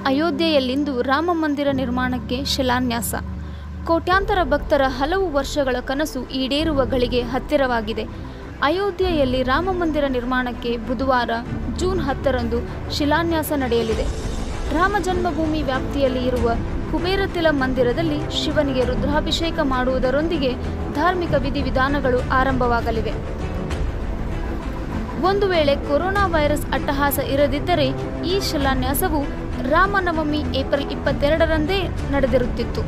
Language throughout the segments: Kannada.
ಅಯೋಧ್ಯೆಯಲ್ಲಿಂದು ರಾಮ ಮಂದಿರ ನಿರ್ಮಾಣಕ್ಕೆ ಶಿಲಾನ್ಯಾಸ ಕೋಟ್ಯಾಂತರ ಭಕ್ತರ ಹಲವು ವರ್ಷಗಳ ಕನಸು ಈಡೇರುವ ಗಳಿಗೆ ಹತ್ತಿರವಾಗಿದೆ ಅಯೋಧ್ಯೆಯಲ್ಲಿ ರಾಮ ಮಂದಿರ ನಿರ್ಮಾಣಕ್ಕೆ ಬುಧವಾರ ಜೂನ್ ಹತ್ತರಂದು ಶಿಲಾನ್ಯಾಸ ನಡೆಯಲಿದೆ ರಾಮ ಜನ್ಮಭೂಮಿ ವ್ಯಾಪ್ತಿಯಲ್ಲಿ ಇರುವ ಕುಬೇರತಿಲ ಮಂದಿರದಲ್ಲಿ ಶಿವನಿಗೆ ರುದ್ರಾಭಿಷೇಕ ಮಾಡುವುದರೊಂದಿಗೆ ಧಾರ್ಮಿಕ ವಿಧಿವಿಧಾನಗಳು ಆರಂಭವಾಗಲಿವೆ ಒಂದು ವೇಳೆ ಕೊರೋನಾ ವೈರಸ್ ಅಟ್ಟಹಾಸ ಇರದಿದ್ದರೆ ಈ ಶಿಲಾನ್ಯಾಸವು ರಾಮನವಮಿ ಏಪ್ರಿಲ್ ಇಪ್ಪತ್ತೆರಡರಂದೇ ನಡೆದಿರುತ್ತಿತ್ತು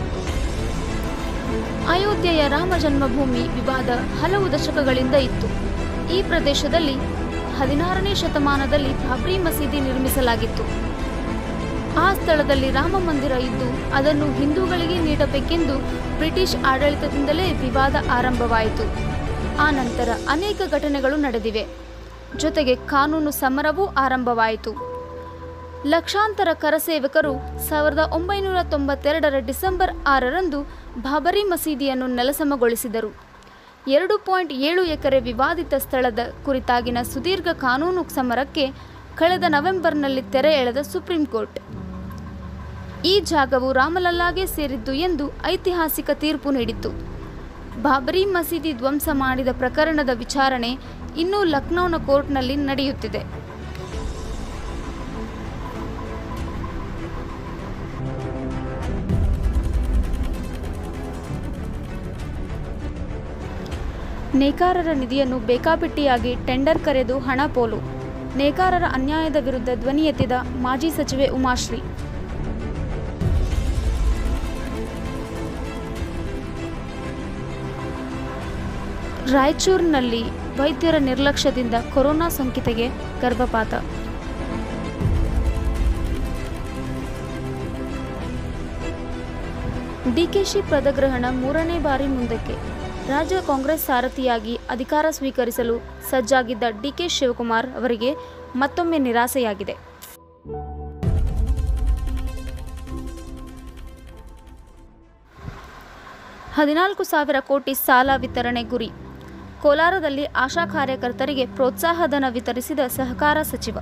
ಅಯೋಧ್ಯೆಯ ರಾಮ ಜನ್ಮಭೂಮಿ ವಿವಾದ ಹಲವು ದಶಕಗಳಿಂದ ಇತ್ತು ಈ ಪ್ರದೇಶದಲ್ಲಿ ಹದಿನಾರನೇ ಶತಮಾನದಲ್ಲಿ ಬಾಬ್ರಿ ಮಸೀದಿ ನಿರ್ಮಿಸಲಾಗಿತ್ತು ಆ ಸ್ಥಳದಲ್ಲಿ ರಾಮ ಮಂದಿರ ಇದ್ದು ಅದನ್ನು ಹಿಂದೂಗಳಿಗೆ ನೀಡಬೇಕೆಂದು ಬ್ರಿಟಿಷ್ ಆಡಳಿತದಿಂದಲೇ ವಿವಾದ ಆರಂಭವಾಯಿತು ಆ ನಂತರ ಅನೇಕ ಘಟನೆಗಳು ನಡೆದಿವೆ ಜೊತೆಗೆ ಕಾನೂನು ಸಮರವೂ ಆರಂಭವಾಯಿತು ಲಕ್ಷಾಂತರ ಕರಸೇವಕರು ಸಾವಿರದ ಒಂಬೈನೂರ ತೊಂಬತ್ತೆರಡರ ಡಿಸೆಂಬರ್ ಆರರಂದು ಬಾಬರಿ ಮಸೀದಿಯನ್ನು ನೆಲಸಮಗೊಳಿಸಿದರು ಎರಡು ಪಾಯಿಂಟ್ ಏಳು ಎಕರೆ ವಿವಾದಿತ ಸ್ಥಳದ ಕುರಿತಾಗಿನ ಸುದೀರ್ಘ ಕಾನೂನು ಸಮರಕ್ಕೆ ಕಳೆದ ನವೆಂಬರ್ನಲ್ಲಿ ತೆರೆ ಎಳೆದ ಸುಪ್ರೀಂ ಕೋರ್ಟ್ ಈ ಜಾಗವು ರಾಮಲಲ್ಲಾಗೆ ಸೇರಿದ್ದು ಎಂದು ಐತಿಹಾಸಿಕ ತೀರ್ಪು ನೀಡಿತು ಬಾಬರಿ ಮಸೀದಿ ಧ್ವಂಸ ಮಾಡಿದ ಪ್ರಕರಣದ ವಿಚಾರಣೆ ಇನ್ನೂ ಲಕ್ನೋನ ಕೋರ್ಟ್ನಲ್ಲಿ ನಡೆಯುತ್ತಿದೆ ನೇಕಾರರ ನಿಧಿಯನ್ನು ಬೇಕಾಬಿಟ್ಟಿಯಾಗಿ ಟೆಂಡರ್ ಕರೆದು ಹಣ ಪೋಲು ನೇಕಾರರ ಅನ್ಯಾಯದ ವಿರುದ್ಧ ಧ್ವನಿ ಎತ್ತಿದ ಮಾಜಿ ಸಚಿವೆ ಉಮಾಶ್ರೀ ರಾಯಚೂರಿನಲ್ಲಿ ವೈದ್ಯರ ನಿರ್ಲಕ್ಷ್ಯದಿಂದ ಕೊರೋನಾ ಸೋಂಕಿತೆಗೆ ಗರ್ಭಪಾತ ಡಿಕೆಶಿ ಪದಗ್ರಹಣ ಮೂರನೇ ಬಾರಿ ಮುಂದಕ್ಕೆ ರಾಜ್ಯ ಕಾಂಗ್ರೆಸ್ ಸಾರಥಿಯಾಗಿ ಅಧಿಕಾರ ಸ್ವೀಕರಿಸಲು ಸಜ್ಜಾಗಿದ್ದ ಡಿಕೆ ಶಿವಕುಮಾರ್ ಅವರಿಗೆ ಮತ್ತೊಮ್ಮೆ ನಿರಾಸೆಯಾಗಿದೆ ಹದಿನಾಲ್ಕು ಸಾವಿರ ಕೋಟಿ ಸಾಲ ವಿತರಣೆ ಗುರಿ ಕೋಲಾರದಲ್ಲಿ ಆಶಾ ಕಾರ್ಯಕರ್ತರಿಗೆ ಪ್ರೋತ್ಸಾಹಧನ ವಿತರಿಸಿದ ಸಹಕಾರ ಸಚಿವ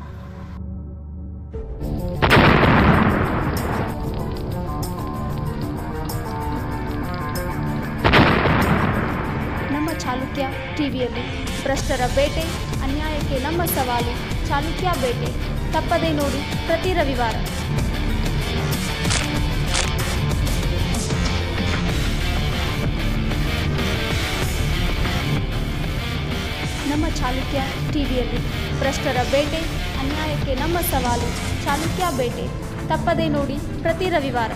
ನಮ್ಮ ಚಾಲುಕ್ಯ ಟಿವಿಯಲ್ಲಿ ಭ್ರಷ್ಟರ ಬೇಟೆ ಅನ್ಯಾಯಕ್ಕೆ ನಮ್ಮ ಸವಾಲು ಚಾಲುಕ್ಯ ಬೇಟೆ ತಪ್ಪದೇ ನೋಡಿ ಪ್ರತಿ ರವಿವಾರ ನಮ್ಮ ಚಾಲುಕ್ಯ ಟಿವಿಯಲ್ಲಿ ಭ್ರಷ್ಟರ ಬೇಟೆ ಅನ್ಯಾಯಕ್ಕೆ ನಮ್ಮ ಸವಾಲು ಚಾಲುಕ್ಯ ಬೇಟೆ ತಪ್ಪದೇ ನೋಡಿ ಪ್ರತಿ ರವಿವಾರ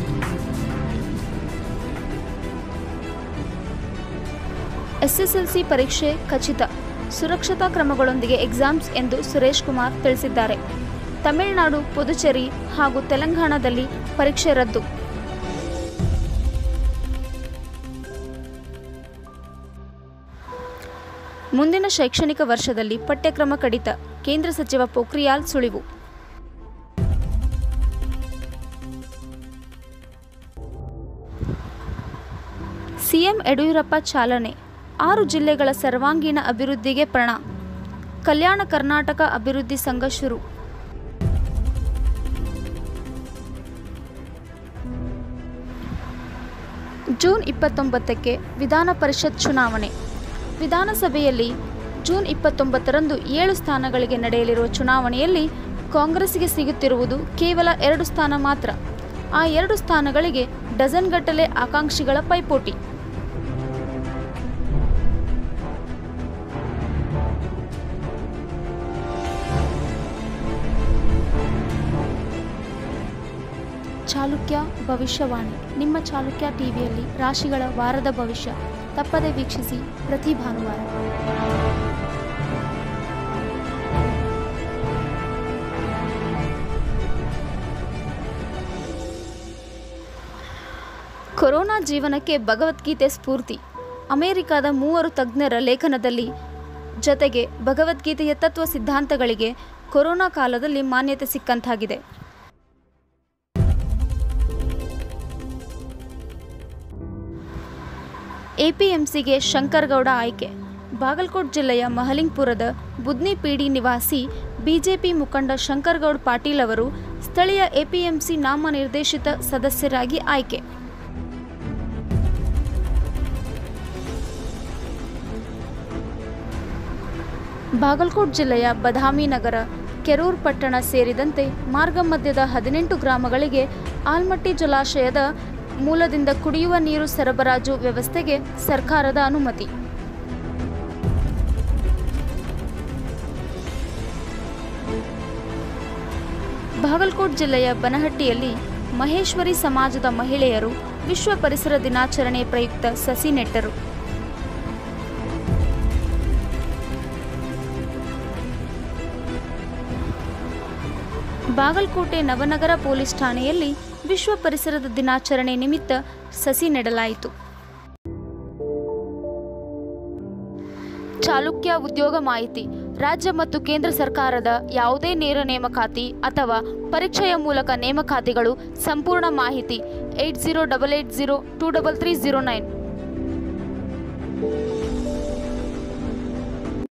ಎಸ್ಎಸ್ಎಲ್ಸಿ ಪರೀಕ್ಷೆ ಖಚಿತ ಸುರಕ್ಷತಾ ಕ್ರಮಗಳೊಂದಿಗೆ ಎಕ್ಸಾಮ್ಸ್ ಎಂದು ಸುರೇಶ್ ಕುಮಾರ್ ತಿಳಿಸಿದ್ದಾರೆ ತಮಿಳುನಾಡು ಪುದುಚೇರಿ ಹಾಗೂ ತೆಲಂಗಾಣದಲ್ಲಿ ಪರೀಕ್ಷೆ ರದ್ದು ಮುಂದಿನ ಶೈಕ್ಷಣಿಕ ವರ್ಷದಲ್ಲಿ ಪಠ್ಯಕ್ರಮ ಕಡಿತ ಕೇಂದ್ರ ಸಚಿವ ಪೋಖ್ರಿಯಾಲ್ ಸುಳಿವು ಸಿಎಂ ಯಡಿಯೂರಪ್ಪ ಚಾಲನೆ ಆರು ಜಿಲ್ಲೆಗಳ ಸರ್ವಾಂಗೀಣ ಅಭಿವೃದ್ಧಿಗೆ ಪ್ರಣ ಕಲ್ಯಾಣ ಕರ್ನಾಟಕ ಅಭಿವೃದ್ಧಿ ಸಂಘ ಶುರು ಜೂನ್ ಇಪ್ಪತ್ತೊಂಬತ್ತಕ್ಕೆ ವಿಧಾನ ಪರಿಷತ್ ಚುನಾವಣೆ ವಿಧಾನಸಭೆಯಲ್ಲಿ ಜೂನ್ ಇಪ್ಪತ್ತೊಂಬತ್ತರಂದು ಏಳು ಸ್ಥಾನಗಳಿಗೆ ನಡೆಯಲಿರುವ ಚುನಾವಣೆಯಲ್ಲಿ ಕಾಂಗ್ರೆಸ್ಗೆ ಸಿಗುತ್ತಿರುವುದು ಕೇವಲ ಎರಡು ಸ್ಥಾನ ಮಾತ್ರ ಆ ಎರಡು ಸ್ಥಾನಗಳಿಗೆ ಡಜನ್ಗಟ್ಟಲೆ ಆಕಾಂಕ್ಷಿಗಳ ಪೈಪೋಟಿ ಚಾಲುಕ್ಯ ಭವಿಷ್ಯವಾಣಿ ನಿಮ್ಮ ಚಾಲುಕ್ಯ ಟಿವಿಯಲ್ಲಿ ರಾಶಿಗಳ ವಾರದ ಭವಿಷ್ಯ ತಪ್ಪದೆ ವೀಕ್ಷಿಸಿ ಪ್ರತಿ ಭಾನುವಾರ ಕೊರೋನಾ ಜೀವನಕ್ಕೆ ಭಗವದ್ಗೀತೆ ಸ್ಫೂರ್ತಿ ಅಮೆರಿಕದ ಮೂವರು ತಜ್ಞರ ಲೇಖನದಲ್ಲಿ ಜೊತೆಗೆ ಭಗವದ್ಗೀತೆಯ ತತ್ವ ಸಿದ್ಧಾಂತಗಳಿಗೆ ಕೊರೋನಾ ಕಾಲದಲ್ಲಿ ಮಾನ್ಯತೆ ಸಿಕ್ಕಂತಾಗಿದೆ ಎಪಿಎಂಸಿಗೆ ಶಂಕರಗೌಡ ಆಯ್ಕೆ ಬಾಗಲಕೋಟ್ ಜಿಲ್ಲೆಯ ಮಹಲಿಂಗ್ಪುರದ ಬುದ್ನಿ ಪೀಡಿ ನಿವಾಸಿ ಬಿಜೆಪಿ ಮುಖಂಡ ಶಂಕರಗೌಡ್ ಪಾಟೀಲ್ ಅವರು ಸ್ಥಳೀಯ ಎಪಿಎಂಸಿ ನಾಮನಿರ್ದೇಶಿತ ಸದಸ್ಯರಾಗಿ ಆಯ್ಕೆ ಬಾಗಲಕೋಟ್ ಜಿಲ್ಲೆಯ ಬದಾಮಿ ನಗರ ಕೆರೂರ್ ಪಟ್ಟಣ ಸೇರಿದಂತೆ ಮಾರ್ಗ ಮಧ್ಯದ ಹದಿನೆಂಟು ಗ್ರಾಮಗಳಿಗೆ ಆಲ್ಮಟ್ಟಿ ಜಲಾಶಯದ ಮೂಲದಿಂದ ಕುಡಿಯುವ ನೀರು ಸರಬರಾಜು ವ್ಯವಸ್ಥೆಗೆ ಸರ್ಕಾರದ ಅನುಮತಿ ಬಾಗಲಕೋಟ್ ಜಿಲ್ಲೆಯ ಬನಹಟ್ಟಿಯಲ್ಲಿ ಮಹೇಶ್ವರಿ ಸಮಾಜದ ಮಹಿಳೆಯರು ವಿಶ್ವ ಪರಿಸರ ದಿನಾಚರಣೆ ಪ್ರಯುಕ್ತ ಸಸಿ ನೆಟ್ಟರು ಬಾಗಲಕೋಟೆ ನವನಗರ ಪೊಲೀಸ್ ಠಾಣೆಯಲ್ಲಿ ವಿಶ್ವ ಪರಿಸರದ ದಿನಾಚರಣೆ ನಿಮಿತ್ತ ಸಸಿ ನೆಡಲಾಯಿತು ಚಾಲುಕ್ಯ ಉದ್ಯೋಗ ಮಾಹಿತಿ ರಾಜ್ಯ ಮತ್ತು ಕೇಂದ್ರ ಸರ್ಕಾರದ ಯಾವುದೇ ನೇರ ನೇಮಕಾತಿ ಅಥವಾ ಪರೀಕ್ಷೆಯ ಮೂಲಕ ನೇಮಕಾತಿಗಳು ಸಂಪೂರ್ಣ ಮಾಹಿತಿ eight zero double eight zero two double three zero nine